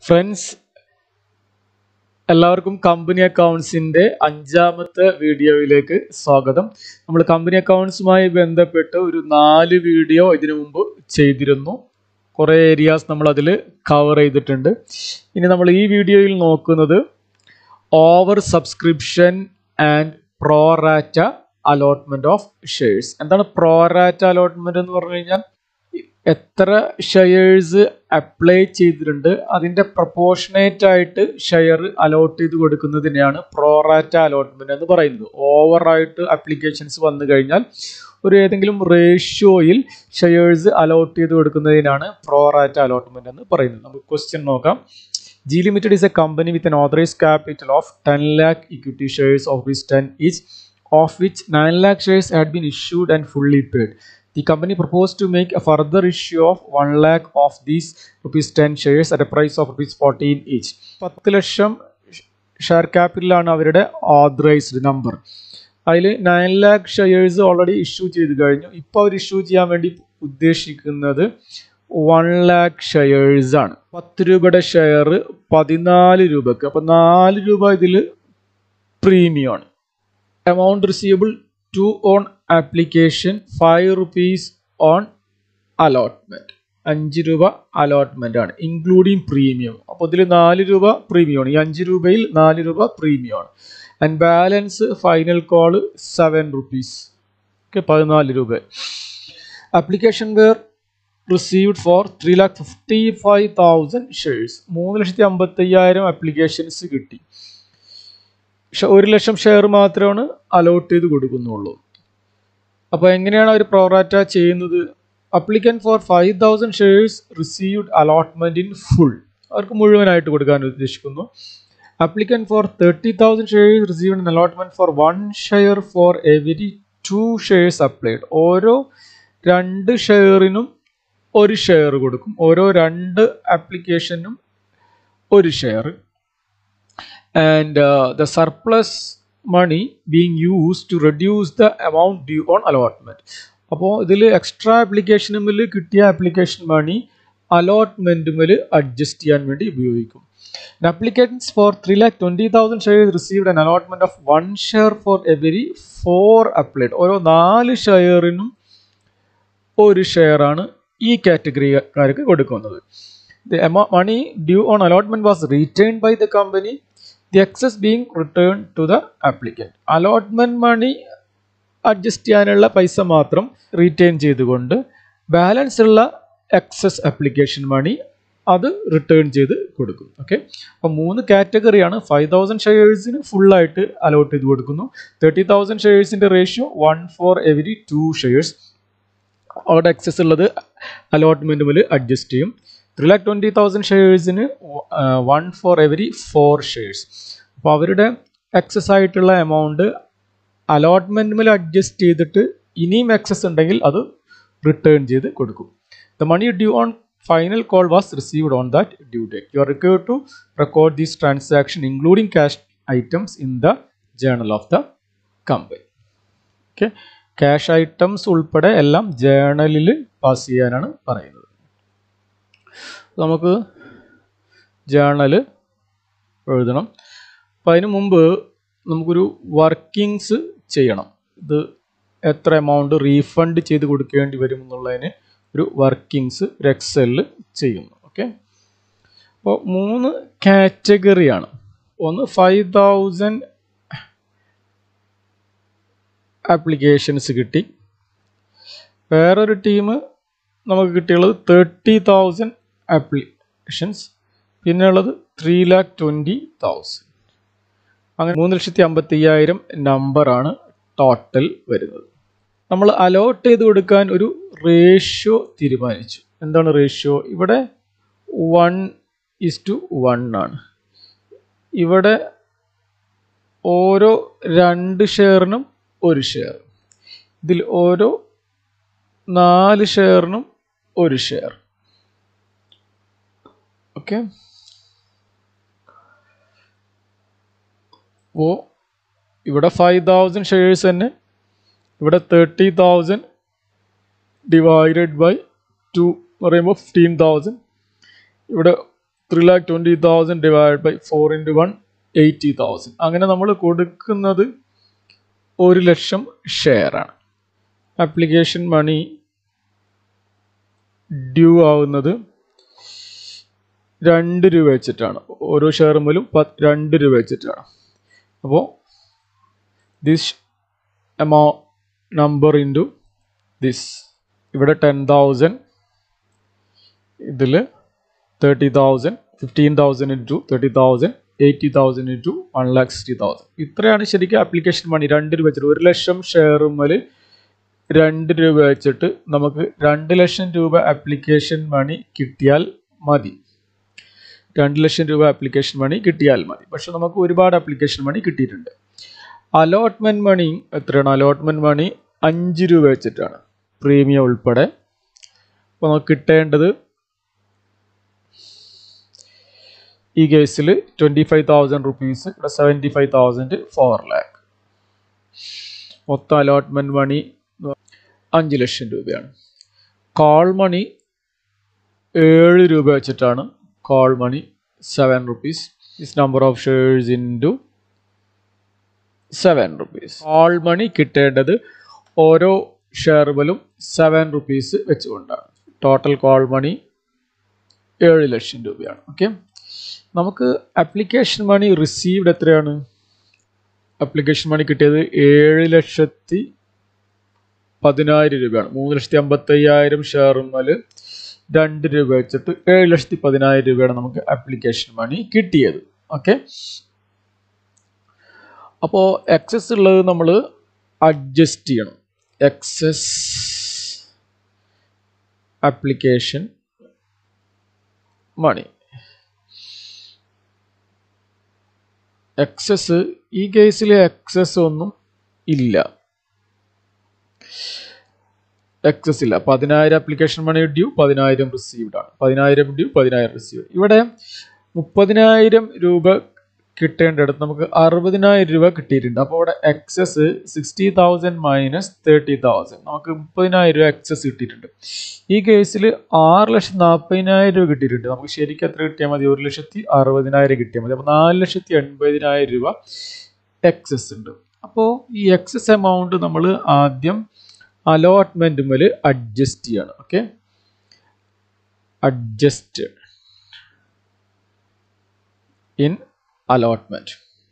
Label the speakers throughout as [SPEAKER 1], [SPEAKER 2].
[SPEAKER 1] Friends എല്ലാവർക്കും company അക്കൗണ്ട്സിന്റെ അഞ്ചാമത്തെ വീഡിയോയിലേക്ക് സ്വാഗതം നമ്മൾ കമ്പനി അക്കൗണ്ട്സുമായി ബന്ധപ്പെട്ട് ഒരു നാല് വീഡിയോ ഇതിനു മുമ്പ് ചെയ്തിരുന്നു കുറേ ഏരിയാസ് നമ്മൾ അതിൽ കവർ ചെയ്തിട്ടുണ്ട് ഇനി നമ്മൾ ഈ വീഡിയോയിൽ നോക്കുന്നത് over subscription and pro rata allotment of shares എന്താണ് പ്രോറാറ്റ അലോട്ട്മെന്റ് എന്ന് പറഞ്ഞു കഴിഞ്ഞാൽ എത്ര ഷെയർസ് അപ്ലൈ ചെയ്തിട്ടുണ്ട് അതിൻ്റെ പ്രപ്പോർഷനേറ്റ് ആയിട്ട് ഷെയർ അലോട്ട് ചെയ്ത് കൊടുക്കുന്നതിനെയാണ് പ്രോറാറ്റ അലോട്ട്മെന്റ് എന്ന് പറയുന്നത് ഓവറായിട്ട് അപ്ലിക്കേഷൻസ് വന്നു കഴിഞ്ഞാൽ ഒരു ഏതെങ്കിലും റേഷ്യോയിൽ ഷെയർസ് അലോട്ട് ചെയ്ത് കൊടുക്കുന്നതിനാണ് പ്രോറാറ്റ അലോട്ട്മെന്റ് എന്ന് പറയുന്നത് നമുക്ക് ക്വസ്റ്റ്യൻ നോക്കാം G Limited is a company with an authorized capital of 10 lakh equity shares of which 10 each, of which 9 lakh shares had been issued and fully paid. The company proposed to make a further issue of 1 lakh of these rupees 10 shares at a price of rupees 14 each. പത്ത് ലക്ഷം share ക്യാപിറ്റലാണ് അവരുടെ authorised number അതിൽ nine lakh shares already issue ചെയ്ത് കഴിഞ്ഞു ഇപ്പോൾ അവർ issue ചെയ്യാൻ വേണ്ടി ഉദ്ദേശിക്കുന്നത് വൺ ലാക്ക് ഷെയർസ് ആണ് പത്ത് രൂപയുടെ ഷെയർ പതിനാല് രൂപക്ക് അപ്പം നാല് രൂപ ഇതിൽ പ്രീമിയം ആണ് amount receivable two on application five rupees on allotment അഞ്ച് രൂപ അലോട്ട്മെന്റ് ആണ് ഇൻക്ലൂഡിങ് പ്രീമിയം അപ്പോൾ ഇതിൽ നാല് രൂപ പ്രീമിയം ആണ് ഈ അഞ്ച് രൂപയിൽ നാല് രൂപ പ്രീമിയം ആണ് and balance final call seven rupees okay പതിനാല് രൂപ application were received for three lakh fifty five thousand shares മൂന്ന് ലക്ഷത്തി അമ്പത്തി അയ്യായിരം ആപ്ലിക്കേഷൻസ് കിട്ടി പക്ഷെ ഒരു ലക്ഷം ഷെയർ മാത്രമാണ് അലോട്ട് ചെയ്ത് കൊടുക്കുന്നുള്ളൂ അപ്പോൾ എങ്ങനെയാണ് അവർ പ്രോറാറ്റ ചെയ്യുന്നത് applicant for five thousand shares received allotment in full അവർക്ക് മുഴുവനായിട്ട് കൊടുക്കാൻ ഉദ്ദേശിക്കുന്നു applicant for thirty thousand shares received allotment for one share for every two shares applied ഓരോ രണ്ട് ഷെയറിനും ഒരു ഷെയർ കൊടുക്കും ഓരോ രണ്ട് ആപ്ലിക്കേഷനും ഒരു share and the surplus money being use to reduce the amount due on allotment അപ്പോൾ ഇതിൽ എക്സ്ട്രാ ആപ്ലിക്കേഷനുമിൽ കിട്ടിയ ആപ്ലിക്കേഷൻ മണി അലോട്ട്മെന്റുമിൽ അഡ്ജസ്റ്റ് ചെയ്യാൻ വേണ്ടി ഉപയോഗിക്കും applications for three lakh twenty thousand share received an allotment of one share for every four applied ഓരോ നാല് ഷെയറിനും ഒരു ഷെയറാണ് ഈ കാറ്റഗറിക്കാർക്ക് കൊടുക്കുന്നത് the money due on allotment was return by the company the excess being return to the applicant allotment money adjust ചെയ്യാനുള്ള പൈസ മാത്രം റീറ്റെയിൻ ചെയ്തുകൊണ്ട് ബാലൻസ് ഉള്ള എക്സസ് ആപ്ലിക്കേഷൻ മണി അത് റിട്ടേൺ ചെയ്ത് കൊടുക്കും ഓക്കെ അപ്പം മൂന്ന് കാറ്റഗറിയാണ് ഫൈവ് തൗസൻഡ് ഷെയർസിന് ഫുള്ളായിട്ട് അലോട്ട് ചെയ്ത് കൊടുക്കുന്നു തേർട്ടി തൗസൻഡ് ഷെയർസിൻ്റെ ratio one for every two shares അവിടെ എക്സസ് ഉള്ളത് അലോട്ട്മെന്റ് മുതൽ അഡ്ജസ്റ്റ് ചെയ്യും ത്രീ ലാക്ക് ട്വൻറ്റി തൗസൻഡ് ഷെയർസിന് one for every four shares അപ്പോൾ അവരുടെ എക്സസ് ആയിട്ടുള്ള എമൗണ്ട് അലോട്ട്മെന്റ് മുതൽ അഡ്ജസ്റ്റ് ചെയ്തിട്ട് ഇനിയും എക്സസ് ഉണ്ടെങ്കിൽ അത് റിട്ടേൺ ചെയ്ത് കൊടുക്കും the money due on final call was received on that due date you are required to record these transaction including cash items in the journal of the company okay cash items ഉൾപ്പെടെ എല്ലാം ജേണലിൽ pass ചെയ്യാനാണ് പറയുന്നത് നമുക്ക് journal എഴുതണം അപ്പം അതിന് മുമ്പ് നമുക്കൊരു വർക്കിങ്സ് ചെയ്യണം ഇത് എത്ര എമൗണ്ട് റീഫണ്ട് ചെയ്ത് കൊടുക്കേണ്ടി വരും എന്നുള്ളതിന് ഒരു വർക്കിങ്സ് ഒരു എക്സലിൽ ചെയ്യുന്നു ഓക്കെ അപ്പോൾ മൂന്ന് കാറ്റഗറിയാണ് ഒന്ന് ഫൈവ് തൗസൻഡ് ആപ്ലിക്കേഷൻസ് കിട്ടി വേറൊരു ടീം നമുക്ക് കിട്ടിയുള്ളത് തേർട്ടി തൗസൻഡ് ആപ്ലിക്കേഷൻസ് പിന്നെ ഉള്ളത് ത്രീ ലാക്ക് ട്വൻറ്റി തൗസൻഡ് അങ്ങനെ മൂന്ന് ലക്ഷത്തി അമ്പത്തി അയ്യായിരം നമ്പറാണ് ടോട്ടൽ വരുന്നത് നമ്മൾ അലോട്ട് ചെയ്ത് കൊടുക്കാൻ ഒരു റേഷ്യോ തീരുമാനിച്ചു എന്താണ് റേഷ്യോ ഇവിടെ വൺ ഇസ് ടു വൺ ആണ് ഇവിടെ ഓരോ രണ്ട് ഷെയറിനും ഒരു ഷെയർ ഇതിൽ ഓരോ നാല് ഷെയറിനും ഒരു ഷെയർ ഓക്കെ ഓ ഇവിടെ ഫൈവ് തൗസൻഡ് ഷെയർസ് തന്നെ ഇവിടെ thirty thousand divided by two പറയുമ്പോൾ ഫിഫ്റ്റീൻ തൗസൻഡ് ഇവിടെ three lakh twenty thousand divide by four into one eighty thousand അങ്ങനെ നമ്മൾ കൊടുക്കുന്നത് ഒരു ലക്ഷം ഷെയറാണ് ആപ്ലിക്കേഷൻ മണി ഡ്യൂ ആവുന്നത് രണ്ട് രൂപ വെച്ചിട്ടാണ് ഓരോ ഷെയർ മുതലും പത്ത് രണ്ട് രൂപ വെച്ചിട്ടാണ് അപ്പോൾ this amount number into this ഇവിടെ ടെൻ തൗസൻഡ് ഇതിൽ thirty thousand fifteen thousand into thirty thousand eighty thousand into one lakh sixty thousand ഇത്രയാണ് ശരിക്കും ആപ്ലിക്കേഷൻ മണി രണ്ട് രൂപ വെച്ചിട്ട് ഒരു ലക്ഷം ഷെയറുമ്മൽ രണ്ട് രൂപ വെച്ചിട്ട് നമുക്ക് രണ്ട് ലക്ഷം രൂപ ആപ്ലിക്കേഷൻ മണി കിട്ടിയാൽ മതി രണ്ട് ലക്ഷം രൂപ ആപ്ലിക്കേഷൻ മണി കിട്ടിയാൽ മതി പക്ഷെ നമുക്ക് ഒരുപാട് ആപ്ലിക്കേഷൻ മണി കിട്ടിയിട്ടുണ്ട് അലോട്ട്മെൻറ്റ് മണി എത്രയാണ് അലോട്ട്മെൻറ്റ് മണി അഞ്ച് രൂപ വെച്ചിട്ടാണ് പ്രീമിയം ഉൾപ്പെടെ അപ്പോൾ നമുക്ക് കിട്ടേണ്ടത് ഈ കേസിൽ ട്വൻറ്റി ഫൈവ് തൗസൻഡ് റുപ്പീസ് ഇവിടെ seventy five thousand four lakh മൊത്തം അലോട്ട്മെൻറ്റ് മണി അഞ്ച് ലക്ഷം രൂപയാണ് കോൾ മണി ഏഴ് രൂപ വെച്ചിട്ടാണ് call money seven rupees is number of shares into seven rupees call money കിട്ടേണ്ടത് ഓരോ ഷെയറുകളും സെവൻ റുപ്പീസ് വെച്ചുകൊണ്ടാണ് ടോട്ടൽ കോൾ മണി ഏഴ് ലക്ഷം രൂപയാണ് ഓക്കെ നമുക്ക് ആപ്ലിക്കേഷൻ മണി റിസീവ്ഡ് എത്രയാണ് ആപ്ലിക്കേഷൻ മണി കിട്ടിയത് ഏഴ് ലക്ഷത്തി പതിനായിരം രൂപയാണ് മൂന്ന് ലക്ഷത്തി അമ്പത്തയ്യായിരം ഷെയറുമ്മൽ രണ്ട് രൂപ വെച്ചിട്ട് ഏഴ് ലക്ഷത്തി പതിനായിരം രൂപയാണ് നമുക്ക് ആപ്ലിക്കേഷൻ മണി കിട്ടിയത് ഓക്കെ അപ്പോൾ എക്സസ് ഉള്ളത് നമ്മൾ അഡ്ജസ്റ്റ് ചെയ്യണം എക്സസ് ആപ്ലിക്കേഷൻ മണി എക്സസ് ഈ കേസിൽ എക്സസ് ഒന്നും ഇല്ല എക്സസ് ഇല്ല പതിനായിരം ആപ്ലിക്കേഷൻ മണി ഡ്യൂ പതിനായിരം റിസീവ്ഡ് ആണ് പതിനായിരം ഡ്യൂ പതിനായിരം റിസീവ് ഇവിടെ മുപ്പതിനായിരം രൂപ കിട്ടേണ്ടടുത്ത് നമുക്ക് അറുപതിനായിരം രൂപ കിട്ടിയിട്ടുണ്ട് അപ്പോൾ ഇവിടെ excess sixty thousand minus thirty thousand നമുക്ക് മുപ്പതിനായിരം രൂപ എക്സസ് കിട്ടിയിട്ടുണ്ട് ഈ കേസിൽ ആറ് ലക്ഷത്തി നാൽപ്പതിനായിരം രൂപ കിട്ടിയിട്ടുണ്ട് നമുക്ക് ശരിക്കും എത്ര കിട്ടിയാൽ മതി ഒരു ലക്ഷത്തി അറുപതിനായിരം കിട്ടിയാൽ മതി അപ്പോൾ നാല് ലക്ഷത്തി എൺപതിനായിരം രൂപ എക്സസ് ഉണ്ട് അപ്പോൾ ഈ എക്സസ് എമൗണ്ട് നമ്മൾ ആദ്യം അലോട്ട്മെന്റ് മുതൽ അഡ്ജസ്റ്റ് ചെയ്യണം okay adjust in allotment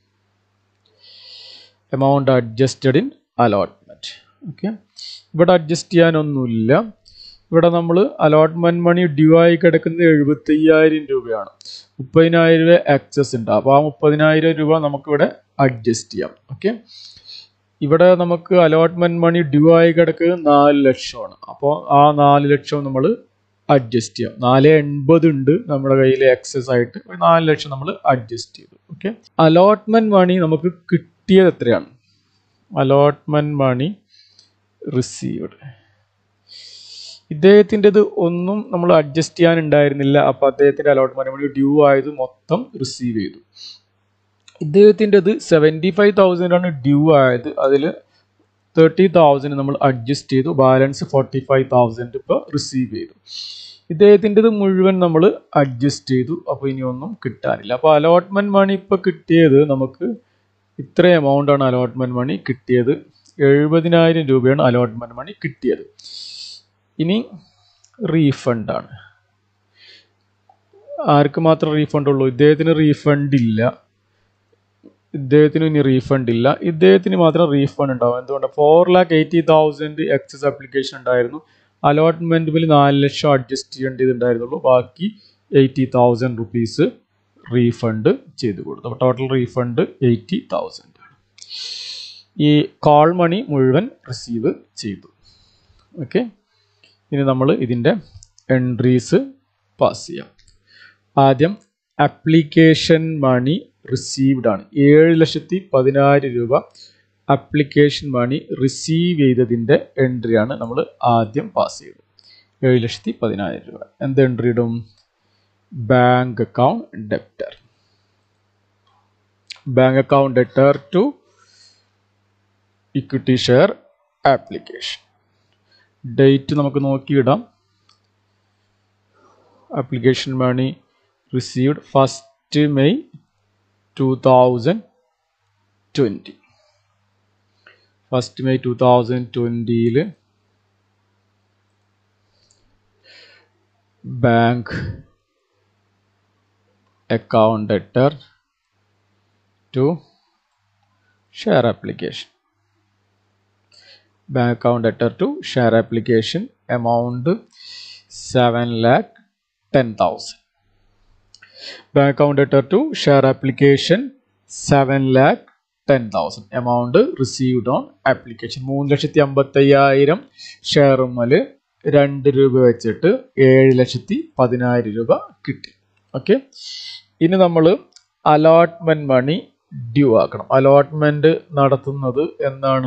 [SPEAKER 1] amount adjusted in allotment okay ഇവിടെ അഡ്ജസ്റ്റ് ചെയ്യാനൊന്നുമില്ല ഇവിടെ നമ്മൾ അലോട്ട്മെന്റ് മണി ഡ്യൂ ആയി കിടക്കുന്നത് എഴുപത്തയ്യായിരം രൂപയാണ് മുപ്പതിനായിരം രൂപ ആക്സസ് ഉണ്ട് അപ്പോൾ ആ മുപ്പതിനായിരം രൂപ നമുക്കിവിടെ അഡ്ജസ്റ്റ് ചെയ്യാം ഓക്കെ ഇവിടെ നമുക്ക് അലോട്ട്മെന്റ് മണി ഡ്യൂ ആയി കിടക്കുന്നത് നാല് ലക്ഷമാണ് അപ്പോൾ ആ നാല് ലക്ഷം നമ്മൾ അഡ്ജസ്റ്റ് ചെയ്യാം നാല് എൺപത് ഉണ്ട് നമ്മുടെ കയ്യിൽ എക്സസ് ആയിട്ട് ഒരു നാല് ലക്ഷം നമ്മൾ അഡ്ജസ്റ്റ് ചെയ്തു ഓക്കെ അലോട്ട്മെന്റ് മണി നമുക്ക് കിട്ടിയത് എത്രയാണ് അലോട്ട്മെന്റ് മണി റിസീവ്ഡ് ഇദ്ദേഹത്തിൻ്റെത് ഒന്നും നമ്മൾ അഡ്ജസ്റ്റ് ചെയ്യാനുണ്ടായിരുന്നില്ല അപ്പോൾ അദ്ദേഹത്തിൻ്റെ അലോട്ട്മെന്റ് മണി ഡ്യൂ ആയത് മൊത്തം റിസീവ് ചെയ്തു ഇദ്ദേഹത്തിൻ്റെത് സെവൻറ്റി ഫൈവ് തൗസൻഡ് ആണ് ഡ്യൂ ആയത് അതിൽ തേർട്ടി തൗസൻഡ് നമ്മൾ അഡ്ജസ്റ്റ് ചെയ്തു ബാലൻസ് ഫോർട്ടി ഫൈവ് തൗസൻഡ് ഇപ്പോൾ റിസീവ് ചെയ്തു ഇദ്ദേഹത്തിൻ്റെത് മുഴുവൻ നമ്മൾ അഡ്ജസ്റ്റ് ചെയ്തു അപ്പോൾ ഇനി ഒന്നും കിട്ടാനില്ല അപ്പോൾ അലോട്ട്മെന്റ് മണി ഇപ്പോൾ കിട്ടിയത് നമുക്ക് ഇത്ര എമൗണ്ട് ആണ് അലോട്ട്മെന്റ് മണി കിട്ടിയത് എഴുപതിനായിരം രൂപയാണ് അലോട്ട്മെന്റ് മണി കിട്ടിയത് ഇനി റീഫണ്ടാണ് ആർക്ക് മാത്രം റീഫണ്ട് ഉള്ളൂ ഇദ്ദേഹത്തിന് റീഫണ്ട് ഇല്ല ഇദ്ദേഹത്തിന് ഇനി റീഫണ്ട് ഇല്ല ഇദ്ദേഹത്തിന് മാത്രം റീഫണ്ട് ഉണ്ടാവും എന്തുകൊണ്ട് four lakh eighty thousand excess application ഉണ്ടായിരുന്നു അലോട്ട്മെന്റ് ബിൽ നാല് ലക്ഷം അഡ്ജസ്റ്റ് ചെയ്യേണ്ടതുണ്ടായിരുന്നുള്ളൂ ബാക്കി എയ്റ്റി തൗസൻഡ് റുപ്പീസ് റീഫണ്ട് ചെയ്ത് കൊടുത്തു അപ്പോൾ ടോട്ടൽ റീഫണ്ട് എയ്റ്റി തൗസൻഡ് ആണ് ഈ കോൾ മണി മുഴുവൻ റിസീവ് ചെയ്തു ഓക്കെ ഇനി നമ്മൾ ഇതിൻ്റെ എൻട്രീസ് പാസ് ചെയ്യാം ആദ്യം ആപ്ലിക്കേഷൻ മണി റിസീവ്ഡ് ആണ് ഏഴ് ലക്ഷത്തി പതിനായിരം രൂപ ആപ്ലിക്കേഷൻ മണി റിസീവ് ചെയ്തതിൻ്റെ എൻട്രിയാണ് നമ്മൾ ആദ്യം പാസ് ചെയ്തത് ഏഴ് ലക്ഷത്തി പതിനായിരം രൂപ എന്ത് എൻട്രി ഇടും bank account debtor bank account debtor to equity share application date നമുക്ക് നോക്കിയിടാം application money received first May two thousand twenty first May two thousand ട്വൻറ്റിയിൽ bank account debtor to share application bank account debtor to share application amount 7 lakh 10000 bank account debtor to share application 7 lakh 10000 amount received on application മൂന്ന് ലക്ഷത്തി അമ്പത്തയ്യായിരം ഷെയറുമ്മൽ രണ്ട് രൂപ വെച്ചിട്ട് ഏഴ് ലക്ഷത്തി പതിനായിരം രൂപ കിട്ടി ഓക്കെ ഇനി നമ്മൾ അലോട്ട്മെന്റ് മണി ഡ്യൂ ആക്കണം അലോട്ട്മെന്റ് നടത്തുന്നത് എന്നാണ്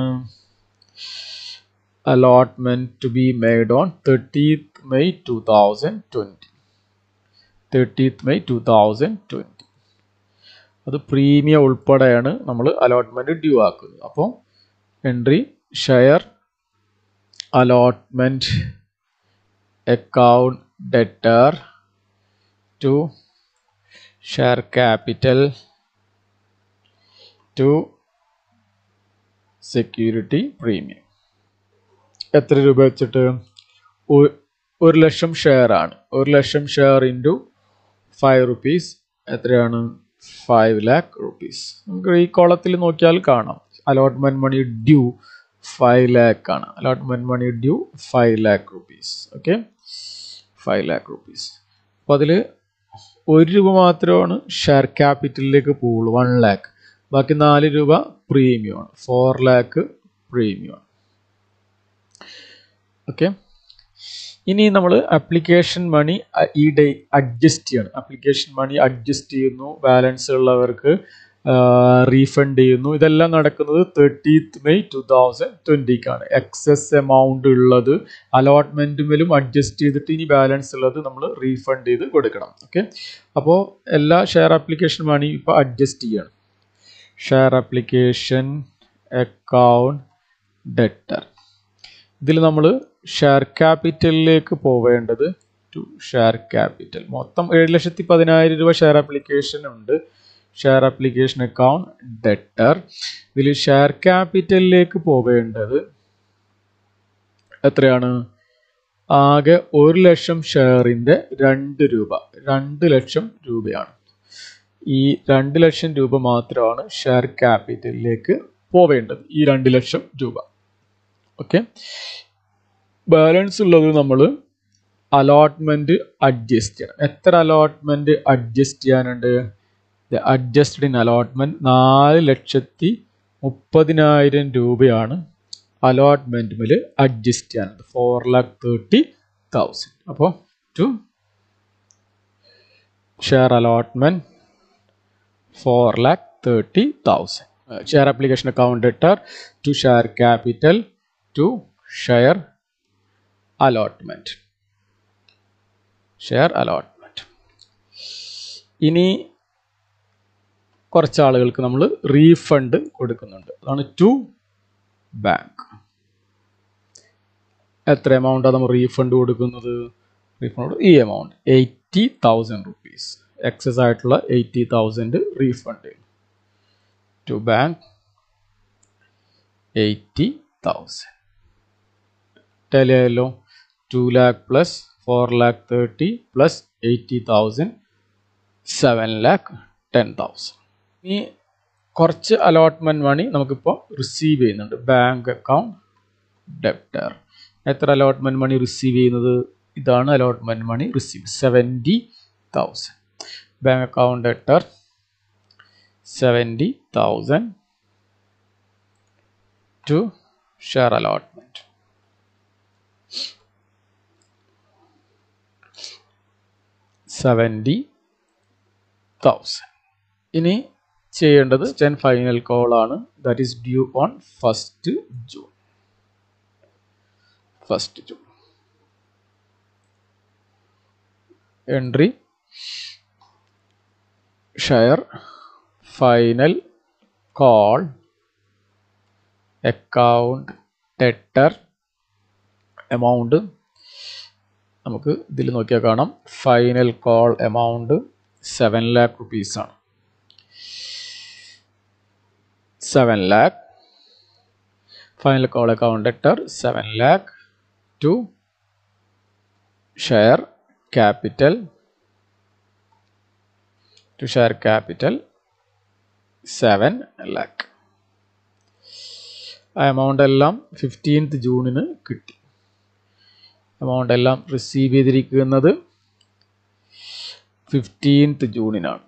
[SPEAKER 1] allotment to be made on thirtieth May two thousand twenty thirtieth May two thousand twenty അത് പ്രീമിയം ഉൾപ്പെടെയാണ് നമ്മൾ അലോട്ട്മെന്റ് ഡ്യൂ ആക്കുന്നത് അപ്പോൾ entry share allotment account debtor to share capital to security premium എത്ര രൂപ വെച്ചിട്ട് ഒ- ഒരു ലക്ഷം ഷെയർ ആണ് ഒരു ലക്ഷം ഷെയർ ഇൻറ്റു ഫൈവ് റുപ്പീസ് എത്രയാണ് ഫൈവ് ലാക്ക് റുപ്പീസ് നമുക്ക് ഈ കോളത്തിൽ നോക്കിയാൽ കാണാം allotment money due five lakh ആണ് allotment money due five lakh rupees okay five lakh rupees അപ്പോൾ അതിൽ ഒരു രൂപ മാത്രമാണ് ഷെയർ ക്യാപിറ്റലിലേക്ക് പോവുള്ളൂ വൺ ലാക്ക് ബാക്കി നാല് രൂപ പ്രീമിയം ആണ് ഫോർ ലാക്ക് പ്രീമിയം ആണ് ഓക്കെ ഇനി നമ്മൾ ആപ്ലിക്കേഷൻ മണി ഈ ഡേ അഡ്ജസ്റ്റ് ചെയ്യണം ആപ്ലിക്കേഷൻ മണി അഡ്ജസ്റ്റ് ചെയ്യുന്നു ബാലൻസ് ഉള്ളവർക്ക് റീഫണ്ട് ചെയ്യുന്നു ഇതെല്ലാം നടക്കുന്നത് തേർട്ടീത്ത് മെയ് ടു തൗസൻഡ് ട്വൻറ്റിക്കാണ് എക്സസ് എമൗണ്ട് ഉള്ളത് അലോട്ട്മെൻറ്റുമിലും അഡ്ജസ്റ്റ് ചെയ്തിട്ട് ഇനി ബാലൻസ് ഉള്ളത് നമ്മൾ റീഫണ്ട് ചെയ്ത് കൊടുക്കണം ഓക്കെ അപ്പോൾ എല്ലാ ഷെയർ ആപ്ലിക്കേഷൻ മണി ഇപ്പോൾ അഡ്ജസ്റ്റ് ചെയ്യണം ഷെയർ ആപ്ലിക്കേഷൻ അക്കൗണ്ട് ഡെറ്റർ ഇതിൽ നമ്മൾ ഷെയർ ക്യാപിറ്റലിലേക്ക് പോവേണ്ടത് ടു ഷെയർ ക്യാപിറ്റൽ മൊത്തം ഏഴ് ലക്ഷത്തി പതിനായിരം രൂപ ഷെയർ ആപ്ലിക്കേഷൻ ഉണ്ട് ഷെയർ ആപ്ലിക്കേഷൻ അക്കൗണ്ട് ഡെറ്റർ ഇതിൽ ഷെയർ ക്യാപിറ്റലിലേക്ക് പോവേണ്ടത് എത്രയാണ് ആകെ ഒരു ലക്ഷം ഷെയറിൻ്റെ രണ്ട് രൂപ രണ്ട് ലക്ഷം രൂപയാണ് ഈ രണ്ട് ലക്ഷം രൂപ മാത്രമാണ് ഷെയർ ക്യാപിറ്റലിലേക്ക് പോവേണ്ടത് ഈ രണ്ട് ലക്ഷം രൂപ ഓക്കെ ബാലൻസ് ഉള്ളത് നമ്മൾ അലോട്ട്മെന്റ് അഡ്ജസ്റ്റ് ചെയ്യണം എത്ര അലോട്ട്മെന്റ് അഡ്ജസ്റ്റ് ചെയ്യാനുണ്ട് അഡ്ജസ്റ്റഡ് ഇൻ അലോട്ട്മെന്റ് നാല് ലക്ഷത്തി മുപ്പതിനായിരം രൂപയാണ് അലോട്ട്മെന്റിൽ അഡ്ജസ്റ്റ് ചെയ്യാനുള്ളത് ഫോർ ലാക്ക് തേർട്ടി തൗസൻഡ് അപ്പോൾ to share allotment four lakh thirty thousand share application account debtor to share capital to share allotment share allotment ഇനി കുറച്ച് ആളുകൾക്ക് നമ്മൾ റീഫണ്ട് കൊടുക്കുന്നുണ്ട് അതാണ് ടു ബാങ്ക് എത്ര എമൗണ്ടാണ് നമ്മൾ റീഫണ്ട് കൊടുക്കുന്നത് റീഫണ്ട് ഈ amount eighty thousand rupees excess ആയിട്ടുള്ള എയ്റ്റി തൗസൻഡ് റീഫണ്ട് ചെയ്യും ടു ബാങ്ക് എയ്റ്റി തൗസൻഡ് ടെലിയായല്ലോ two lakh plus four lakh thirty plus eighty thousand seven lakh ten thousand ഇനി കുറച്ച് അലോട്ട്മെന്റ് മണി നമുക്കിപ്പോൾ റിസീവ് ചെയ്യുന്നുണ്ട് ബാങ്ക് അക്കൗണ്ട് ഡെപ്റ്റർ എത്ര അലോട്ട്മെന്റ് മണി റിസീവ് ചെയ്യുന്നത് ഇതാണ് allotment money receive seventy thousand bank account debtor seventy thousand to share allotment seventy thousand ഇനി ചെയ്യേണ്ടത് ten final call ആണ് that is due on first June first June entry share final call account debtor amount നമുക്ക് ഇതിൽ നോക്കിയാൽ കാണാം final call amount seven lakh റുപ്പീസാണ് seven lakh final call account debtor seven lakh to share capital to share capital seven lakh ആ amount എല്ലാം fifteenth ജൂണിന് കിട്ടി amount എല്ലാം receive ചെയ്തിരിക്കുന്നത് ഫിഫ്റ്റീൻത്ത് ജൂണിനാണ്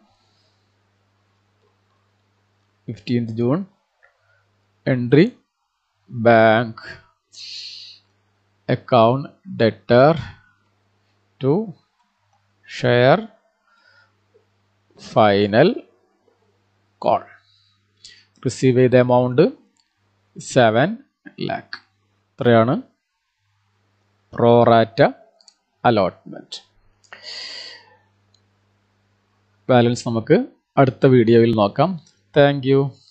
[SPEAKER 1] fifteenth June entry bank account debtor to share final call receive ചെയ്ത amount seven lakh ഇത്രയാണ് pro rata allotment balance നമുക്ക് അടുത്ത വീഡിയോയിൽ നോക്കാം താങ്ക്